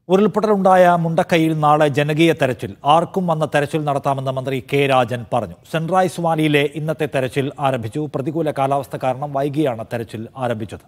ഉരുൾപൊട്ടലുണ്ടായ മുണ്ടക്കൈയിൽ നാളെ ജനകീയ തെരച്ചിൽ ആർക്കും വന്ന തെരച്ചിൽ നടത്താമെന്ന് മന്ത്രി കെ രാജൻ പറഞ്ഞു സൺറൈസ് വാലിയിലെ ഇന്നത്തെ തെരച്ചിൽ ആരംഭിച്ചു പ്രതികൂല കാലാവസ്ഥ കാരണം വൈകിയാണ് തെരച്ചിൽ ആരംഭിച്ചത്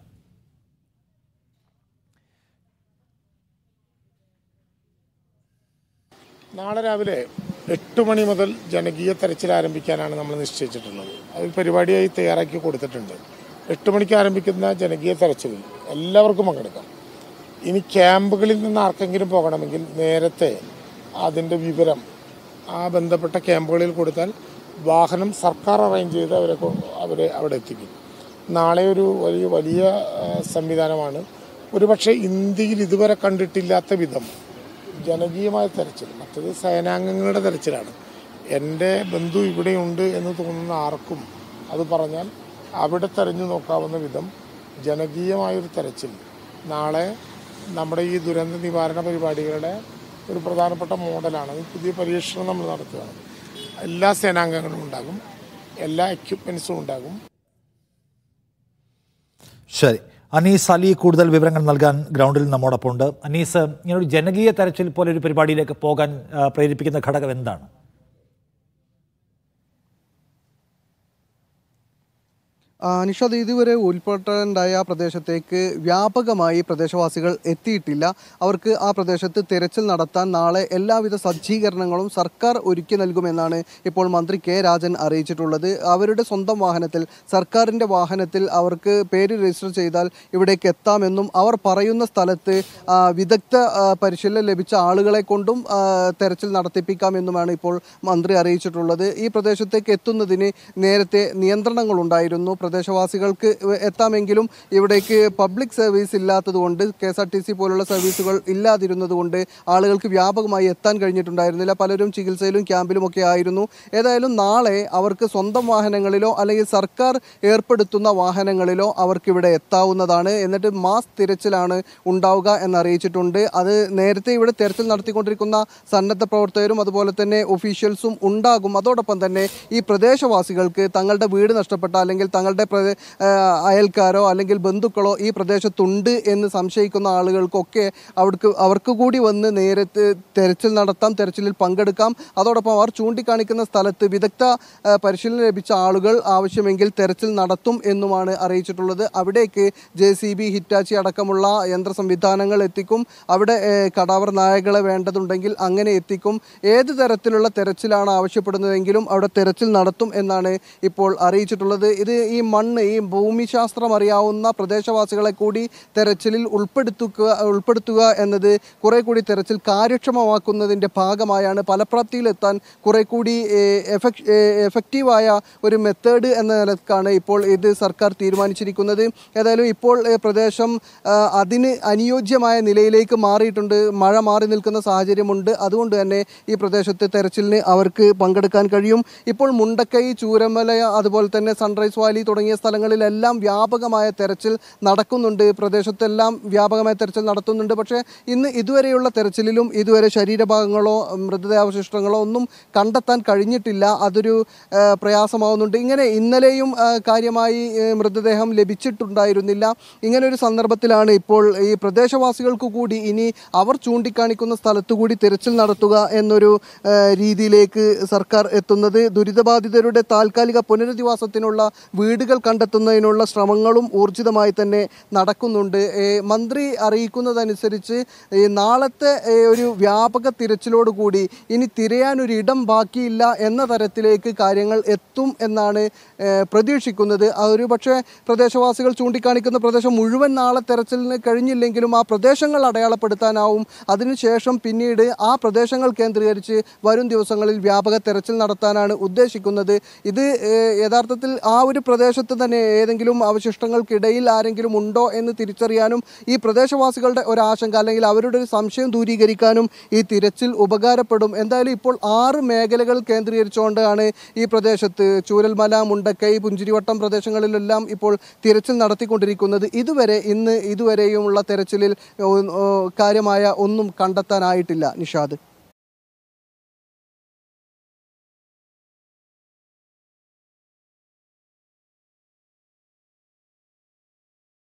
നാളെ രാവിലെ എട്ട് മണി മുതൽ ജനകീയ തെരച്ചിൽ ആരംഭിക്കാനാണ് നമ്മൾ നിശ്ചയിച്ചിട്ടുള്ളത് അത് പരിപാടിയായി തയ്യാറാക്കി കൊടുത്തിട്ടുണ്ട് എട്ട് മണിക്ക് ആരംഭിക്കുന്ന ജനകീയ തെരച്ചിലിൽ എല്ലാവർക്കും പങ്കെടുക്കാം ഇനി ക്യാമ്പുകളിൽ നിന്ന് ആർക്കെങ്കിലും പോകണമെങ്കിൽ നേരത്തെ അതിൻ്റെ വിവരം ആ ബന്ധപ്പെട്ട ക്യാമ്പുകളിൽ കൊടുത്താൽ വാഹനം സർക്കാർ അറേഞ്ച് ചെയ്ത് അവരെ കൊ- അവരെ അവിടെ എത്തിക്കും നാളെ ഒരു വലിയ വലിയ ആ, സംവിധാനമാണ് ഒരുപക്ഷെ ഇന്ത്യയിൽ ഇതുവരെ കണ്ടിട്ടില്ലാത്ത വിധം ജനകീയമായ തെരച്ചിൽ മറ്റത് സേനാംഗങ്ങളുടെ തെരച്ചിലാണ് എൻ്റെ ബന്ധു ഇവിടെയുണ്ട് എന്ന് തോന്നുന്ന ആർക്കും അത് പറഞ്ഞാൽ അവിടെ തെരഞ്ഞു നോക്കാവുന്ന വിധം ജനകീയമായൊരു തെരച്ചിൽ നാളെ നമ്മുടെ ഈ ദുരന്ത നിവാരണ പരിപാടികളുടെ ഒരു പ്രധാനപ്പെട്ട മോഡലാണ് അത് പുതിയ പരീക്ഷണം നമ്മൾ നടത്തുകയാണ് എല്ലാ സേനാംഗങ്ങളും ഉണ്ടാകും എല്ലാ എക്യുപ്മെൻസും ഉണ്ടാകും ശരി അനീസ് അലി കൂടുതൽ വിവരങ്ങൾ നൽകാൻ ഗ്രൗണ്ടിൽ നമ്മോടൊപ്പം ഉണ്ട് അനീസ് ഇങ്ങനെ ഒരു ജനകീയ തെരച്ചിൽ പോലെ ഒരു പരിപാടിയിലേക്ക് പോകാൻ ആ, പ്രേരിപ്പിക്കുന്ന ഘടകം എന്താണ് ആ, നിഷാദ് ഇതുവരെ ഉൾപ്പെട്ടുണ്ടായ പ്രദേശത്തേക്ക് വ്യാപകമായി പ്രദേശവാസികൾ എത്തിയിട്ടില്ല അവർക്ക് ആ പ്രദേശത്ത് തിരച്ചിൽ നടത്താൻ നാളെ എല്ലാവിധ സജ്ജീകരണങ്ങളും സർക്കാർ ഒരുക്കി നൽകുമെന്നാണ് ഇപ്പോൾ മന്ത്രി കെ രാജൻ അറിയിച്ചിട്ടുള്ളത് അവരുടെ സ്വന്തം വാഹനത്തിൽ സർക്കാരിൻ്റെ വാഹനത്തിൽ അവർക്ക് പേര് രജിസ്റ്റർ ചെയ്താൽ ഇവിടേക്ക് എത്താമെന്നും അവർ പറയുന്ന സ്ഥലത്ത് ആ, വിദഗ്ധ ആ, പരിശീലനം ലഭിച്ച ആളുകളെ കൊണ്ടും ആ, തെരച്ചിൽ നടത്തിപ്പിക്കാമെന്നുമാണ് ഇപ്പോൾ മന്ത്രി അറിയിച്ചിട്ടുള്ളത് ഈ പ്രദേശത്തേക്ക് എത്തുന്നതിന് നേരത്തെ നിയന്ത്രണങ്ങൾ ഉണ്ടായിരുന്നു പ്രദേശവാസികൾക്ക് എത്താമെങ്കിലും ഇവിടേക്ക് പബ്ലിക് സർവീസ് ഇല്ലാത്തതുകൊണ്ട് K S R T C പോലുള്ള സർവീസുകൾ ഇല്ലാതിരുന്നതുകൊണ്ട് ആളുകൾക്ക് വ്യാപകമായി എത്താൻ കഴിഞ്ഞിട്ടുണ്ടായിരുന്നില്ല പലരും ചികിത്സയിലും ക്യാമ്പിലും ഒക്കെ ആയിരുന്നു ഏതായാലും നാളെ അവർക്ക് സ്വന്തം വാഹനങ്ങളിലോ അല്ലെങ്കിൽ സർക്കാർ ഏർപ്പെടുത്തുന്ന വാഹനങ്ങളിലോ അവർക്ക് ഇവിടെ എത്താവുന്നതാണ് എന്നിട്ട് മാസ് തിരച്ചിലാണ് ഉണ്ടാവുക എന്നറിയിച്ചിട്ടുണ്ട് അത് നേരത്തെ ഇവിടെ തെരച്ചിൽ നടത്തിക്കൊണ്ടിരിക്കുന്ന സന്നദ്ധ പ്രവർത്തകരും അതുപോലെ തന്നെ ഒഫീഷ്യൽസും ഉണ്ടാകും അതോടൊപ്പം തന്നെ ഈ പ്രദേശവാസികൾക്ക് തങ്ങളുടെ വീട് നഷ്ടപ്പെട്ട അല്ലെങ്കിൽ തങ്ങളുടെ പ്രദേ- ആ, അയൽക്കാരോ അല്ലെങ്കിൽ ബന്ധുക്കളോ ഈ പ്രദേശത്തുണ്ട് എന്ന് സംശയിക്കുന്ന ആളുകൾക്കൊക്കെ അവർക്ക് അവർക്ക് കൂടി വന്ന് നേരത്തെ തെരച്ചിൽ നടത്താം തെരച്ചിലിൽ പങ്കെടുക്കാം അതോടൊപ്പം അവർ ചൂണ്ടിക്കാണിക്കുന്ന സ്ഥലത്ത് വിദഗ്ധ ആ, പരിശീലനം ലഭിച്ച ആളുകൾ ആവശ്യമെങ്കിൽ തെരച്ചിൽ നടത്തും എന്നുമാണ് അറിയിച്ചിട്ടുള്ളത് അവിടേക്ക് ജെ സി ബി ഹിറ്റാച്ചി അടക്കമുള്ള യന്ത്ര സംവിധാനങ്ങൾ എത്തിക്കും അവിടെ ഏ, കടാവർ നായകളെ വേണ്ടതുണ്ടെങ്കിൽ അങ്ങനെ എത്തിക്കും ഏത് തരത്തിലുള്ള തെരച്ചിലാണ് ആവശ്യപ്പെടുന്നതെങ്കിലും അവിടെ തെരച്ചിൽ നടത്തും എന്നാണ് ഇപ്പോൾ അറിയിച്ചിട്ടുള്ളത് ഇത് ഈ മണ്ണ് ഈ ഭൂമിശാസ്ത്രം അറിയാവുന്ന പ്രദേശവാസികളെ കൂടി തെരച്ചിലിൽ ഉൾപ്പെടുത്തുക ഉൾപ്പെടുത്തുക എന്നത് കുറെ കൂടി തെരച്ചിൽ കാര്യക്ഷമമാക്കുന്നതിൻ്റെ ഭാഗമായാണ് ഫലപ്രാപ്തിയിലെത്താൻ കുറെ കൂടി എഫക്ട് എഫക്റ്റീവായ ഒരു മെത്തേഡ് എന്ന നിലക്കാണ് ഇപ്പോൾ ഇത് സർക്കാർ തീരുമാനിച്ചിരിക്കുന്നത് ഏതായാലും ഇപ്പോൾ ഏ, പ്രദേശം ആ, അതിന് അനുയോജ്യമായ നിലയിലേക്ക് മാറിയിട്ടുണ്ട് മഴ മാറി നിൽക്കുന്ന സാഹചര്യമുണ്ട് അതുകൊണ്ട് തന്നെ ഈ പ്രദേശത്തെ തെരച്ചിലിന് അവർക്ക് പങ്കെടുക്കാൻ കഴിയും ഇപ്പോൾ മുണ്ടക്കൈ ചൂരമല അതുപോലെ തന്നെ സൺറൈസ് വാലി തുടങ്ങിയ സ്ഥലങ്ങളിലെല്ലാം വ്യാപകമായ തെരച്ചിൽ നടക്കുന്നുണ്ട് പ്രദേശത്തെല്ലാം വ്യാപകമായ തെരച്ചിൽ നടത്തുന്നുണ്ട് പക്ഷേ ഇന്ന് ഇതുവരെയുള്ള തെരച്ചിലിലും ഇതുവരെ ശരീരഭാഗങ്ങളോ മൃതദേഹാവശിഷ്ടങ്ങളോ ഒന്നും കണ്ടെത്താൻ കഴിഞ്ഞിട്ടില്ല അതൊരു ആ, പ്രയാസമാവുന്നുണ്ട് ഇങ്ങനെ ഇന്നലെയും ആ, കാര്യമായി ഏ, മൃതദേഹം ലഭിച്ചിട്ടുണ്ടായിരുന്നില്ല ഇങ്ങനെ ഒരു സന്ദർഭത്തിലാണ് ഇപ്പോൾ ഈ പ്രദേശവാസികൾക്ക് കൂടി ഇനി അവർ ചൂണ്ടിക്കാണിക്കുന്ന സ്ഥലത്തു കൂടി തിരച്ചിൽ നടത്തുക എന്നൊരു ആ, രീതിയിലേക്ക് സർക്കാർ എത്തുന്നത് ദുരിതബാധിതരുടെ താൽക്കാലിക പുനരധിവാസത്തിനുള്ള വീടുകൾ കണ്ടെത്തുന്നതിനുള്ള ശ്രമങ്ങളും ഊർജിതമായി തന്നെ നടക്കുന്നുണ്ട് ഏ, മന്ത്രി അറിയിക്കുന്നതനുസരിച്ച് ഈ നാളത്തെ ഏ, ഒരു വ്യാപക തിരച്ചിലോടുകൂടി ഇനി തിരയാനൊരു ഇടം ബാക്കിയില്ല എന്ന തരത്തിലേക്ക് കാര്യങ്ങൾ എത്തും എന്നാണ് ഏ, പ്രതീക്ഷിക്കുന്നത് അതൊരു പക്ഷേ പ്രദേശവാസികൾ ചൂണ്ടിക്കാണിക്കുന്ന പ്രദേശം മുഴുവൻ നാളെ തെരച്ചിലിന് കഴിഞ്ഞില്ലെങ്കിലും ആ പ്രദേശങ്ങൾ അടയാളപ്പെടുത്താനാവും അതിനുശേഷം പിന്നീട് ആ പ്രദേശങ്ങൾ കേന്ദ്രീകരിച്ച് വരും ദിവസങ്ങളിൽ വ്യാപക തെരച്ചിൽ നടത്താനാണ് ഉദ്ദേശിക്കുന്നത് ഇത് ഏഹ്, യഥാർത്ഥത്തിൽ ആ ഒരു പ്രദേശത്ത് തന്നെ ഏതെങ്കിലും അവശിഷ്ടങ്ങൾക്കിടയിൽ ആരെങ്കിലും ഉണ്ടോ എന്ന് തിരിച്ചറിയാനും ഈ പ്രദേശവാസികളുടെ ഒരു ആശങ്ക അല്ലെങ്കിൽ അവരുടെ ഒരു സംശയം ദൂരീകരിക്കാനും ഈ തിരച്ചിൽ ഉപകാരപ്പെടും എന്തായാലും ഇപ്പോൾ ആറ് മേഖലകൾ കേന്ദ്രീകരിച്ചുകൊണ്ടാണ് ഈ പ്രദേശത്ത് ചൂരൽമല മുണ്ടക്കൈ പുഞ്ചിരിവട്ടം പ്രദേശങ്ങളിലെല്ലാം ഇപ്പോൾ തിരച്ചിൽ നടത്തിക്കൊണ്ടിരിക്കുന്നത് ഇതുവരെ ഇന്ന് ഇതുവരെയുമുള്ള തെരച്ചിലിൽ ഓ, ഓ, കാര്യമായ ഒന്നും കണ്ടെത്താനായിട്ടില്ല നിഷാദ്